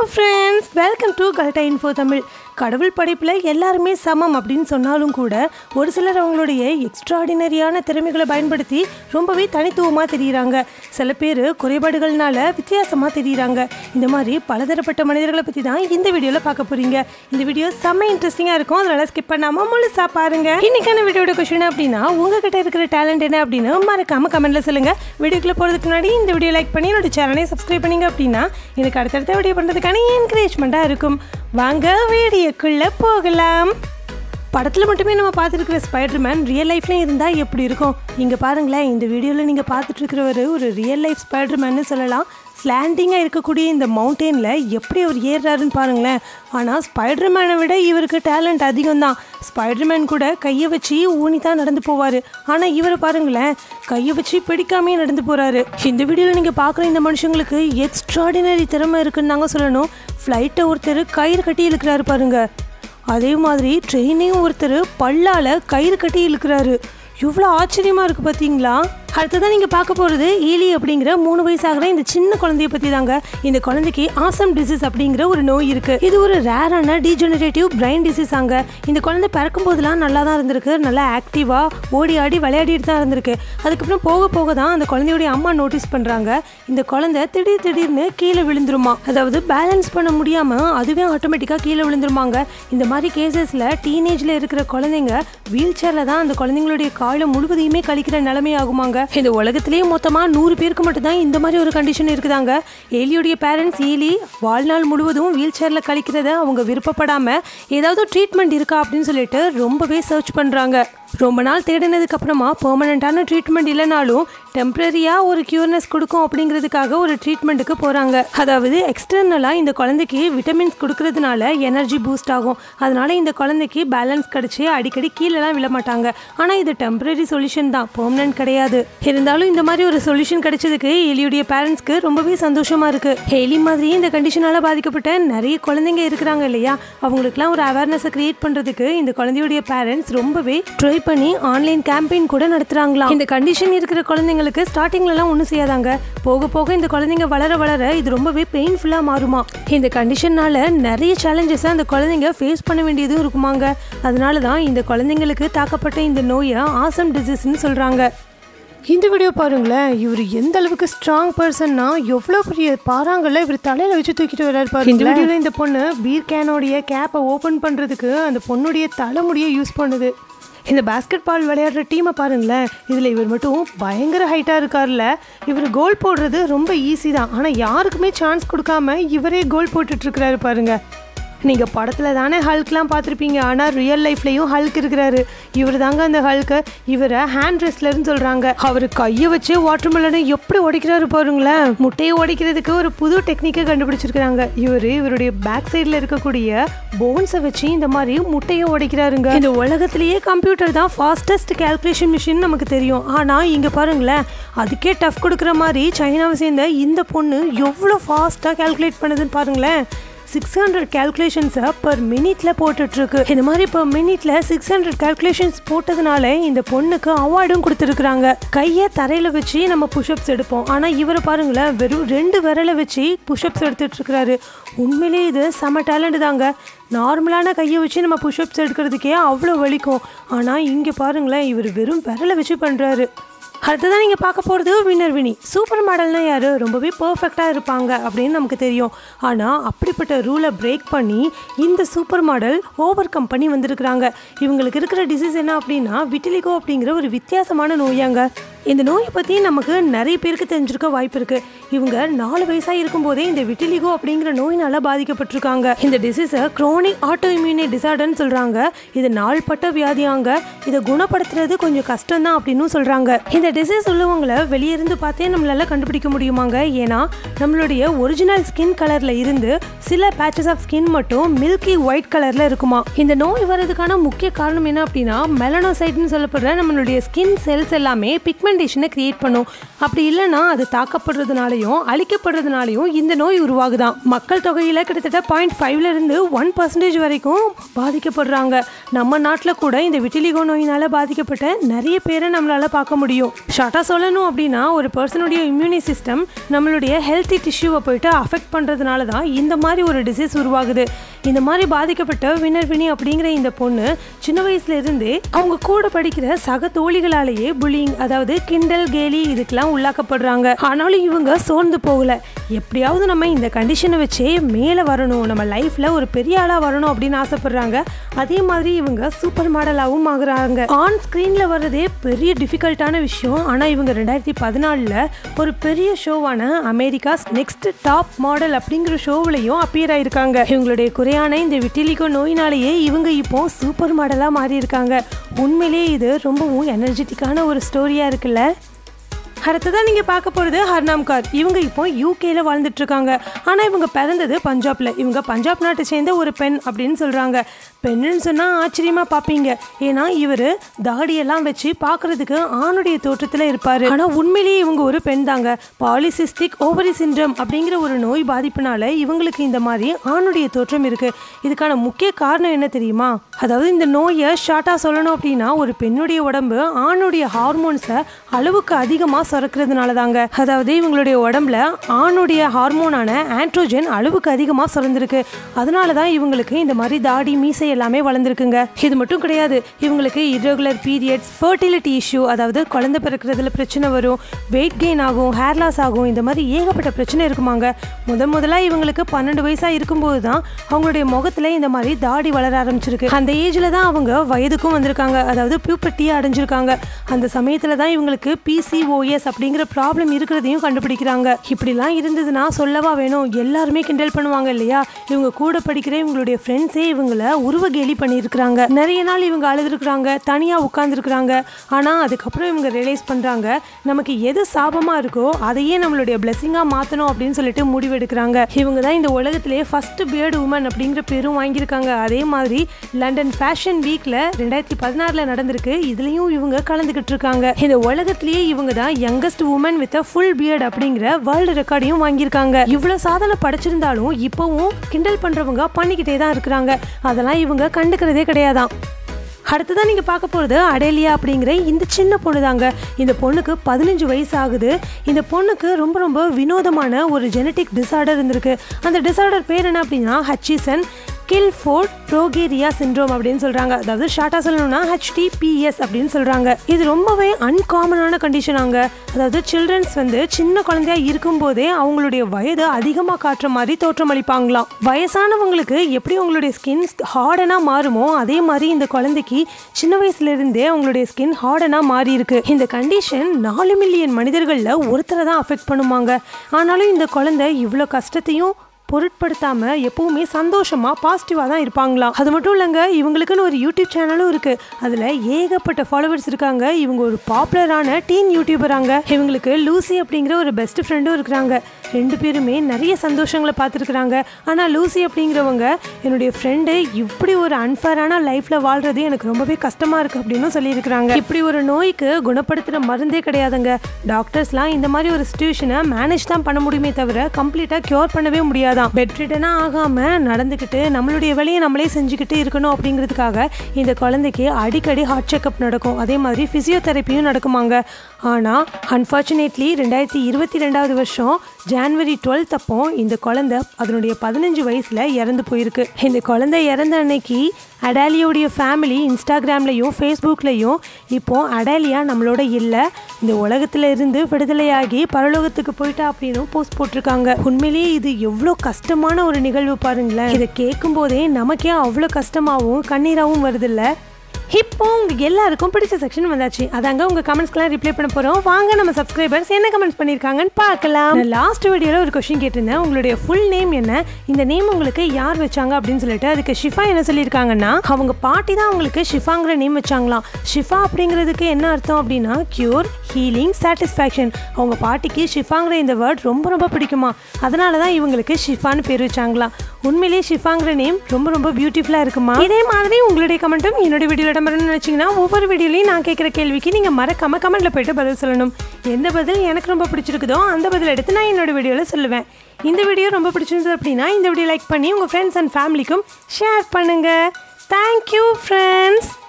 friends welcome to கல்டா info Tamil கடவுள் படைப்பில் எல்லாருமே சமம் அப்படின்னு சொன்னாலும் கூட ஒரு சிலர் அவங்களுடைய எக்ஸ்ட்ராடினரியான திறமைகளை பயன்படுத்தி ரொம்பவே தனித்துவமாக தெரியுறாங்க சில பேர் குறைபாடுகள்னால வித்தியாசமாக தெரியுறாங்க இந்த மாதிரி பலதரப்பட்ட மனிதர்களை பற்றி தான் இந்த வீடியோவில் பார்க்க போகிறீங்க இந்த வீடியோ செம்ம இன்ட்ரெஸ்டிங்காக இருக்கும் அதனால ஸ்கிப் பண்ணாமல் முழுசாக பாருங்க இன்னைக்கான வீடியோட கொஷின் அப்படின்னா உங்ககிட்ட இருக்கிற டேலண்ட் என்ன அப்படின்னு மறக்காம கமெண்ட்ல சொல்லுங்க வீடியோக்குள்ள போகிறதுக்கு முன்னாடி இந்த வீடியோ லைக் பண்ணி என்னோட சேனலை சப்ஸ்கிரைப் பண்ணீங்க அப்படின்னா எனக்கு அடுத்தடுத்த வீடியோ பண்ணுறதுக்கான என்கரேஜ்மெண்ட்டாக இருக்கும் வாங்க வீடியோக்குள்ள போகலாம் படத்தில் மட்டுமே நம்ம பார்த்துருக்கிற ஸ்பைடர்மேன் ரியல் லைஃப்லையும் இருந்தால் எப்படி இருக்கும் இங்கே பாருங்களேன் இந்த வீடியோவில் நீங்கள் பார்த்துட்டு இருக்கிறவர் ஒரு ரியல் லைஃப் ஸ்பைடர்மேன்னு சொல்லலாம் ஸ்லாண்டிங்காக இருக்கக்கூடிய இந்த மவுண்டெயினில் எப்படி அவர் ஏறுறாருன்னு பாருங்களேன் ஆனால் ஸ்பைடர்மேனை விட இவருக்கு டேலண்ட் அதிகம் தான் ஸ்பைடர்மேன் கூட கையை வச்சு ஊனி தான் நடந்து போவார் ஆனால் இவரை பாருங்களேன் கையை வச்சு பிடிக்காமே நடந்து போகிறாரு இந்த வீடியோவில் நீங்கள் பார்க்குற இந்த மனுஷங்களுக்கு எக்ஸ்ட்ராடினரி திறமை இருக்குன்னு தாங்க சொல்லணும் ஃப்ளைட்டை ஒருத்தர் கயிறு கட்டி இழுக்கிறாரு பாருங்க அதே மாதிரி ட்ரெயினையும் ஒருத்தர் பல்லால் கயிறு கட்டி இழுக்கிறாரு எவ்வளோ ஆச்சரியமாக இருக்குது பார்த்தீங்களா அடுத்ததான் நீங்கள் பார்க்க போகிறது ஈலி அப்படிங்கிற மூணு வயசாகிற இந்த சின்ன குழந்தைய பற்றி தாங்க இந்த குழந்தைக்கு ஆசம் டிசீஸ் அப்படிங்கிற ஒரு நோய் இருக்குது இது ஒரு ரேரான டீஜெனரேட்டிவ் பிரைன் டிசீஸ் ஆங்க இந்த குழந்தை பிறக்கும் போதெல்லாம் நல்லா தான் இருந்திருக்கு நல்லா ஆக்டிவாக ஓடி ஆடி விளையாடிட்டு தான் இருந்திருக்கு அதுக்கப்புறம் போக போக தான் அந்த குழந்தையுடைய அம்மா நோட்டீஸ் பண்ணுறாங்க இந்த குழந்தை திடீர் திடீர்னு கீழே விழுந்துருமா அதாவது பேலன்ஸ் பண்ண முடியாமல் அதுவே ஆட்டோமேட்டிக்காக கீழே விழுந்துருமாங்க இந்த மாதிரி கேசஸில் டீனேஜில் இருக்கிற குழந்தைங்க வீல் சேரில் தான் அந்த குழந்தைங்களுடைய காலம் முழுவதையுமே கழிக்கிற நிலைமை ஆகுமாங்க இந்த உலகத்திலேயே மொத்தமாக நூறு பேருக்கு மட்டும்தான் இந்த மாதிரி ஒரு கண்டிஷன் இருக்குதாங்க ஏலியுடைய பேரண்ட்ஸ் ஏலி வாழ்நாள் முழுவதும் வீல் சேரில் கழிக்கிறத அவங்க விருப்பப்படாமல் ஏதாவது ட்ரீட்மெண்ட் இருக்கா அப்படின்னு சொல்லிட்டு ரொம்பவே சர்ச் பண்ணுறாங்க ரொம்ப நாள் தேடினதுக்கு அப்புறமா பெர்மனண்ட்டான ட்ரீட்மெண்ட் இல்லைனாலும் டெம்பரரியாக ஒரு க்யூர்னஸ் கொடுக்கும் அப்படிங்கிறதுக்காக ஒரு ட்ரீட்மெண்ட்டுக்கு போகிறாங்க அதாவது எக்ஸ்டர்னலாக இந்த குழந்தைக்கு விட்டமின்ஸ் கொடுக்கறதுனால எனர்ஜி பூஸ்ட் ஆகும் அதனால இந்த குழந்தைக்கு பேலன்ஸ் கிடச்சி அடிக்கடி கீழெல்லாம் விழ மாட்டாங்க ஆனால் இது டெம்பரரி சொல்யூஷன் தான் பெர்மனன்ட் கிடையாது இருந்தாலும் இந்த மாதிரி ஒரு சொல்யூஷன் கிடைச்சதுக்கு எலியுடைய பேரண்ட்ஸ்க்கு ரொம்பவே சந்தோஷமாக இருக்குது ஹெலி மாதிரி இந்த கண்டிஷனால் பாதிக்கப்பட்ட நிறைய குழந்தைங்க இருக்கிறாங்க இல்லையா அவங்களுக்குலாம் ஒரு அவேர்னஸை கிரியேட் பண்ணுறதுக்கு இந்த குழந்தையுடைய பேரண்ட்ஸ் ரொம்பவே ட்ரை பண்ணி ஆன்லைன் கேம்பெயின் கூட நடத்துறாங்களாம் இந்த கண்டிஷன் இருக்கிற குழந்தைங்களுக்கு ஸ்டார்டிங்லலாம் ஒன்றும் செய்யாதாங்க போக போக இந்த குழந்தைங்க வளர வளர இது ரொம்பவே பெயின்ஃபுல்லாக மாறுமா இந்த கண்டிஷன்னால நிறைய சேலஞ்சஸை அந்த குழந்தைங்க ஃபேஸ் பண்ண வேண்டியதும் இருக்குமாங்க அதனால தான் இந்த குழந்தைங்களுக்கு தாக்கப்பட்ட இந்த நோயை ஆசம் டிசீஸ்னு சொல்கிறாங்க இந்த வீடியோ பாருங்களேன் இவர் எந்த அளவுக்கு ஸ்ட்ராங் பர்சன்னா எவ்வளோ பெரிய பாறாங்கல்ல இவர் தலையில வச்சு தூக்கிட்டு வர்றாரு பாருங்க இந்த வீடியோவில் இந்த பொண்ணு பீர் கேனோடைய கேப்பை ஓப்பன் பண்ணுறதுக்கு அந்த பொண்ணுடைய தலைமுடியை யூஸ் பண்ணுது இந்த பாஸ்கெட் பால் விளையாடுற டீமை பாருங்களேன் இதில் இவர் மட்டும் பயங்கர ஹைட்டாக இருக்கார்ல இவர் கோல் போடுறது ரொம்ப ஈஸி தான் ஆனால் யாருக்குமே சான்ஸ் கொடுக்காம இவரே கோல் போட்டுட்ருக்கிறாரு பாருங்க நீங்கள் படத்தில் தானே ஹல்க்லாம் பார்த்துருப்பீங்க ஆனால் ரியல் லைஃப்லேயும் ஹல்க் இருக்கிறாரு இவர் தாங்க அந்த ஹல்க்கு இவரை ஹேண்ட் ரெஸ்லர்னு சொல்கிறாங்க அவர் கையை வச்சு வாட்டர் மெலனை எப்படி உடைக்கிறாரு பாருங்களேன் முட்டையை உடைக்கிறதுக்கு ஒரு புது டெக்னிக்கை கண்டுபிடிச்சிருக்கிறாங்க இவர் இவருடைய பேக் சைடில் இருக்கக்கூடிய போன்ஸை வச்சு இந்த மாதிரி முட்டையை உடைக்கிறாருங்க இந்த உலகத்திலேயே கம்ப்யூட்டர் தான் ஃபாஸ்டஸ்ட் கேல்குலேஷன் மிஷின் நமக்கு தெரியும் ஆனால் இங்கே பாருங்களேன் அதுக்கே டஃப் கொடுக்குற மாதிரி சைனாவை சேர்ந்த இந்த பொண்ணு எவ்வளோ ஃபாஸ்ட்டாக கேல்குலேட் பண்ணுதுன்னு பாருங்களேன் சிக்ஸ் ஹண்ட்ரட் கேல்குலேஷன்ஸை பர் மினிட்ல போட்டுட்ருக்கு இந்த மாதிரி இப்போ மினிட்ல சிக்ஸ் ஹண்ட்ரட் கேல்குலேஷன்ஸ் போட்டதுனால இந்த பொண்ணுக்கு அவார்டும் கொடுத்துருக்குறாங்க கையை தரையில் வச்சு நம்ம புஷ்அப்ஸ் எடுப்போம் ஆனால் இவரை பாருங்களேன் வெறும் ரெண்டு விரலை வச்சு புஷ்அப்ஸ் எடுத்துட்டு இருக்கிறாரு உண்மையிலே இது செம டேலண்ட் தாங்க நார்மலான கையை வச்சு நம்ம புஷ்அப்ஸ் எடுக்கிறதுக்கே அவ்வளோ வலிக்கும் ஆனால் இங்கே பாருங்களேன் இவர் வெறும் விரலை வச்சு பண்ணுறாரு அடுத்ததான் நீங்கள் பார்க்க போகிறது வின்னர் வினி சூப்பர் மாடல்னா யார் ரொம்பவே பர்ஃபெக்டாக இருப்பாங்க அப்படின்னு நமக்கு தெரியும் ஆனால் அப்படிப்பட்ட ரூலை பிரேக் பண்ணி இந்த சூப்பர் மாடல் ஓவர் கம் பண்ணி வந்திருக்கிறாங்க இவங்களுக்கு இருக்கிற டிசீஸ் என்ன அப்படின்னா விட்டிலிகோ அப்படிங்கிற ஒரு வித்தியாசமான நோயாங்க இந்த நோயை பற்றி நமக்கு நிறைய பேருக்கு தெரிஞ்சிருக்க வாய்ப்பு இருக்குது இவங்க நாலு வயசாக இருக்கும்போதே இந்த விட்டிலிகோ அப்படிங்கிற நோயினால் பாதிக்கப்பட்டிருக்காங்க இந்த டிசீஸை குரோனிக் ஆட்டோ இம்யூனி டிசார்டர்னு சொல்கிறாங்க இது நாள்பட்ட வியாதியாங்க இதை குணப்படுத்துறது கொஞ்சம் கஷ்டம் தான் அப்படின்னு சொல்கிறாங்க இந்த டிசீஸ் உள்ளவங்களை வெளியே இருந்து பார்த்தே நம்மளால கண்டுபிடிக்க முடியுமாங்க ஏன்னா நம்மளுடைய ஒரிஜினல் ஸ்கின் கலரில் இருந்து சில பேச்சஸ் ஆஃப் ஸ்கின் மட்டும் மில்கி ஒயிட் கலரில் இருக்குமா இந்த நோய் வர்றதுக்கான முக்கிய காரணம் என்ன அப்படின்னா மெலனோசைட்னு சொல்லப்படுற நம்மளுடைய ஸ்கின் செல்ஸ் எல்லாமே பிக்மெண்ட் பிக்மெண்டேஷனை கிரியேட் பண்ணும் அப்படி இல்லைன்னா அது தாக்கப்படுறதுனாலையும் அழிக்கப்படுறதுனாலையும் இந்த நோய் உருவாகுதான் மக்கள் தொகையில் கிட்டத்தட்ட பாயிண்ட் ஃபைவ்ல இருந்து ஒன் பர்சன்டேஜ் வரைக்கும் பாதிக்கப்படுறாங்க நம்ம நாட்டில் கூட இந்த விட்டிலிகோ நோயினால் பாதிக்கப்பட்ட நிறைய பேரை நம்மளால் பார்க்க முடியும் ஷார்ட்டாக சொல்லணும் அப்படின்னா ஒரு பர்சனுடைய இம்யூனி சிஸ்டம் நம்மளுடைய ஹெல்த்தி டிஷ்யூவை போயிட்டு அஃபெக்ட் பண்ணுறதுனால தான் இந்த மாதிரி ஒரு டிசீஸ் உருவாகுது இந்த மாதிரி பாதிக்கப்பட்ட வினர்வினி அப்படிங்கிற இந்த பொண்ணு சின்ன வயசுல இருந்தே அவங்க கூட படிக்கிற சக தோழிகளாலேயே புலிங் அதாவது கிண்டல் கேலி இதுக்கெல்லாம் உள்ளாக்கப்படுறாங்க ஆனாலும் இவங்க சோர்ந்து போகல எப்படியாவது நம்ம இந்த கண்டிஷனை வச்சே மேலே வரணும் நம்ம லைஃப்ல ஒரு பெரிய ஆளாக வரணும் அப்படின்னு ஆசைப்படுறாங்க அதே மாதிரி இவங்க சூப்பர் மாடலாகவும் ஆகுறாங்க ஆன் ஸ்க்ரீன்ல வர்றதே பெரிய டிஃபிகல்ட்டான விஷயம் ஆனால் இவங்க ரெண்டாயிரத்தி பதினாலில் ஒரு பெரிய ஷோவான அமெரிக்காஸ் நெக்ஸ்ட் டாப் மாடல் அப்படிங்கிற ஷோவிலையும் அப்பியர் ஆயிருக்காங்க இவங்களுடைய குறையான இந்த விட்டிலிகோ நோயினாலேயே இவங்க இப்போ சூப்பர் மாடலாக மாறி இருக்காங்க உண்மையிலேயே இது ரொம்பவும் எனர்ஜெட்டிக்கான ஒரு ஸ்டோரியாக இருக்குல்ல அடுத்ததான் நீங்கள் பார்க்க போகிறது ஹர்னாம் கார் இவங்க இப்போ யூகேல வாழ்ந்துட்டு இருக்காங்க ஆனால் இவங்க பிறந்தது பஞ்சாப்ல இவங்க பஞ்சாப் நாட்டை சேர்ந்த ஒரு பெண் அப்படின்னு சொல்கிறாங்க பெண்ணுன்னு சொன்னால் ஆச்சரியமாக பார்ப்பீங்க ஏன்னா இவர் தாடியெல்லாம் வச்சு பார்க்குறதுக்கு ஆணுடைய தோற்றத்தில் இருப்பார் ஆனால் உண்மையிலேயே இவங்க ஒரு பெண் தாங்க பாலிசிஸ்டிக் ஓவரி சிண்ட்ரம் அப்படிங்கிற ஒரு நோய் பாதிப்புனால இவங்களுக்கு இந்த மாதிரி ஆணுடைய தோற்றம் இருக்குது இதுக்கான முக்கிய காரணம் என்ன தெரியுமா அதாவது இந்த நோயை ஷார்ட்டாக சொல்லணும் அப்படின்னா ஒரு பெண்ணுடைய உடம்பு ஆணுடைய ஹார்மோன்ஸை அளவுக்கு அதிகமாக சுரக்கிறதுனால தாங்க அதாவது இவங்களுடைய உடம்புல ஆணுடைய ஹார்மோனான ஆண்ட்ரோஜன் அளவுக்கு அதிகமாக சுரந்திருக்கு அதனால தான் இவங்களுக்கு இந்த மாதிரி தாடி மீசை எல்லாமே வளர்ந்துருக்குங்க இது மட்டும் கிடையாது இவங்களுக்கு irregular பீரியட்ஸ் ஃபர்டிலிட்டி இஷ்யூ அதாவது குழந்தை பிறக்கிறதுல பிரச்சனை வரும் வெயிட் கெயின் ஆகும் ஹேர் லாஸ் ஆகும் இந்த மாதிரி ஏகப்பட்ட பிரச்சனை இருக்குமாங்க முத முதல்ல இவங்களுக்கு பன்னெண்டு வயசாக இருக்கும்போது தான் அவங்களுடைய முகத்தில் இந்த மாதிரி தாடி வளர ஆரம்பிச்சிருக்கு அந்த ஏஜில் தான் அவங்க வயதுக்கும் வந்திருக்காங்க அதாவது பியூப்பர்ட்டியை அடைஞ்சிருக்காங்க அந்த சமயத்தில் தான் இவங்களுக்கு பிசிஓஎஸ் அப்படிங்கிற ப்ராப்ளம் இருக்கிறதையும் கண்டுபிடிக்கிறாங்க இப்படிலாம் இருந்ததுன்னா சொல்லவா வேணும் எல்லாருமே கிண்டல் பண்ணுவாங்க இல்லையா இவங்க கூட படிக்கிற இவங்களுடைய ஃப்ரெண்ட்ஸே இவங்கள உருவ கேலி பண்ணியிருக்கிறாங்க நிறைய நாள் இவங்க அழுதுருக்குறாங்க தனியாக உட்காந்துருக்குறாங்க ஆனால் அதுக்கப்புறம் இவங்க ரியலைஸ் பண்ணுறாங்க நமக்கு எது சாபமாக இருக்கோ அதையே நம்மளுடைய பிளெஸிங்காக மாற்றணும் அப்படின்னு சொல்லிட்டு முடிவெடுக்கிறாங்க இவங்க தான் இந்த உலகத்திலேயே ஃபர்ஸ்ட் பியர்டு உமன் அப்படிங்கிற பேரும் வாங்கியிருக்காங்க அதே மாதிரி லண்டன் ஃபேஷன் வீக்கில் ரெண்டாயிரத்தி பதினாறில் நடந்திருக்கு இதுலேயும் இவங்க கலந்துக்கிட்டு இருக்காங்க இந்த உலகத்திலேயே இவங்க தான் youngest woman with a full beard அப்படிங்கிற வேர்ல்டு ரெக்கார்டையும் வாங்கியிருக்காங்க இவ்வளோ சாதனை படைச்சிருந்தாலும் இப்போவும் கிண்டல் பண்ணுறவங்க பண்ணிக்கிட்டே தான் இருக்கிறாங்க அதெல்லாம் இவங்க கண்டுக்கிறதே கிடையாதான் அடுத்ததான் நீங்கள் பார்க்க போகிறது அடேலியா அப்படிங்கிற இந்த சின்ன பொண்ணு தாங்க இந்த பொண்ணுக்கு பதினஞ்சு வயசு ஆகுது இந்த பொண்ணுக்கு ரொம்ப ரொம்ப வினோதமான ஒரு ஜெனட்டிக் டிசார்டர் இருந்திருக்கு அந்த டிசார்டர் பேர் என்ன அப்படின்னா ஹச்சிசன் கில்ஃபோர்ட் ப்ரோகேரியா சிண்ட்ரோம் அப்படின்னு சொல்கிறாங்க அதாவது ஷார்ட்டாக சொல்லணும்னா ஹெச்டிபிஎஸ் அப்படின்னு சொல்கிறாங்க இது ரொம்பவே அன்காமனான கண்டிஷனாங்க அதாவது சில்ட்ரன்ஸ் வந்து சின்ன குழந்தையா இருக்கும்போதே அவங்களுடைய வயது அதிகமாக காட்டுற மாதிரி தோற்றமளிப்பாங்களாம் வயசானவங்களுக்கு எப்படி உங்களுடைய ஸ்கின் ஹார்டனாக மாறுமோ அதே மாதிரி இந்த குழந்தைக்கு சின்ன வயசுல இருந்தே அவங்களுடைய ஸ்கின் ஹார்டனாக மாறி இருக்கு இந்த கண்டிஷன் நாலு மில்லியன் மனிதர்களில் ஒருத்தரை தான் அஃபெக்ட் பண்ணுவாங்க ஆனாலும் இந்த குழந்தை இவ்வளோ கஷ்டத்தையும் பொருட்படுத்தாம எப்பவுமே சந்தோஷமா பாசிட்டிவா தான் இருப்பாங்களாம் அது மட்டும் இல்லைங்க இவங்களுக்குன்னு ஒரு யூடியூப் சேனலும் இருக்கு அதுல ஏகப்பட்ட ஃபாலோவர்ஸ் இருக்காங்க இவங்க ஒரு பாப்புலரான டீன் யூடியூபராங்க இவங்களுக்கு லூசி அப்படிங்கிற ஒரு பெஸ்ட் ஃப்ரெண்டும் இருக்கிறாங்க ரெண்டு பேருமே நிறைய சந்தோஷங்களை பார்த்துருக்குறாங்க ஆனால் லூசி அப்படிங்கிறவங்க என்னுடைய ஃப்ரெண்டு இப்படி ஒரு அன்ஃபேரான லைஃப்பில் வாழ்றது எனக்கு ரொம்பவே கஷ்டமாக இருக்குது அப்படின்னு சொல்லியிருக்கிறாங்க இப்படி ஒரு நோய்க்கு குணப்படுத்துகிற மருந்தே கிடையாதுங்க டாக்டர்ஸ்லாம் இந்த மாதிரி ஒரு சுச்சுவேஷனை மேனேஜ் தான் பண்ண முடியுமே தவிர கம்ப்ளீட்டாக க்யூர் பண்ணவே முடியாதான் பெட் ரிட்டனாக ஆகாமல் நடந்துக்கிட்டு நம்மளுடைய வேலையை நம்மளே செஞ்சுக்கிட்டு இருக்கணும் அப்படிங்கிறதுக்காக இந்த குழந்தைக்கு அடிக்கடி ஹார்ட் செக்அப் நடக்கும் அதே மாதிரி ஃபிசியோதெரப்பியும் நடக்குமாங்க ஆனால் அன்ஃபார்ச்சுனேட்லி ரெண்டாயிரத்தி இருபத்தி ரெண்டாவது வருஷம் ஜான்வரி டுவெல்த் அப்போ இந்த குழந்தை அதனுடைய பதினஞ்சு வயசில் இறந்து போயிருக்கு இந்த குழந்தை இறந்த அன்னைக்கு அடாலியோடைய ஃபேமிலி இன்ஸ்டாகிராம்லேயும் ஃபேஸ்புக்லேயும் இப்போ அடாலியா நம்மளோட இல்லை இந்த உலகத்துல இருந்து விடுதலையாகி பரலோகத்துக்கு போயிட்டா அப்படின்னு போஸ்ட் போட்டிருக்காங்க உண்மையிலேயே இது எவ்வளோ கஷ்டமான ஒரு நிகழ்வு பாருங்களேன் இதை கேட்கும் போதே நமக்கே அவ்வளோ கஷ்டமாகவும் கண்ணீராகவும் வருதில்ல இப்போ உங்க எல்லாருக்கும் பிடிச்ச செக்ஷன் வந்தாச்சு அதாங்க உங்க கமெண்ட்ஸ்க்கெல்லாம் ரிப்ளை பண்ண போறோம் வாங்க நம்ம சப்ஸ்கிரைபர்ஸ் என்ன கமெண்ட்ஸ் பண்ணிருக்காங்கன்னு பார்க்கலாம் நான் லாஸ்ட் வீடியோல ஒரு கொஸ்டின் கேட்டிருந்தேன் உங்களுடைய ஃபுல் நேம் என்ன இந்த நேம் உங்களுக்கு யார் வச்சாங்க அப்படின்னு சொல்லிட்டு அதுக்கு ஷிஃபா என்ன சொல்லியிருக்காங்கன்னா அவங்க பாட்டி தான் அவங்களுக்கு ஷிஃபாங்கிற நேம் வச்சாங்களாம் ஷிஃபா அப்படிங்கிறதுக்கு என்ன அர்த்தம் அப்படின்னா கியூர் ஹீலிங் சாட்டிஸ்ஃபேக்ஷன் அவங்க பாட்டிக்கு ஷிஃபாங்கிற இந்த வேர்ட் ரொம்ப ரொம்ப பிடிக்குமா அதனால தான் இவங்களுக்கு ஷிஃபான்னு பேர் வச்சாங்களாம் உண்மையிலேயே ஷிஃபாங்கிற நேம் ரொம்ப ரொம்ப பியூட்டிஃபுல்லாக இருக்குமா இதே மாதிரி உங்களுடைய கமெண்ட்டும் என்னோட வீடியோவில் விளம்பரம்னு நினச்சிங்கன்னா ஒவ்வொரு வீடியோலையும் நான் கேட்குற கேள்விக்கு நீங்கள் மறக்காம கமெண்ட்டில் போயிட்டு பதில் சொல்லணும் எந்த பதில் எனக்கு ரொம்ப பிடிச்சிருக்குதோ அந்த பதில் எடுத்து நான் என்னோட வீடியோவில் சொல்லுவேன் இந்த வீடியோ ரொம்ப பிடிச்சிருந்தது அப்படின்னா இந்த வீடியோ லைக் பண்ணி உங்கள் ஃப்ரெண்ட்ஸ் அண்ட் ஃபேமிலிக்கும் ஷேர் பண்ணுங்கள் தேங்க்யூ ஃப்ரெண்ட்ஸ்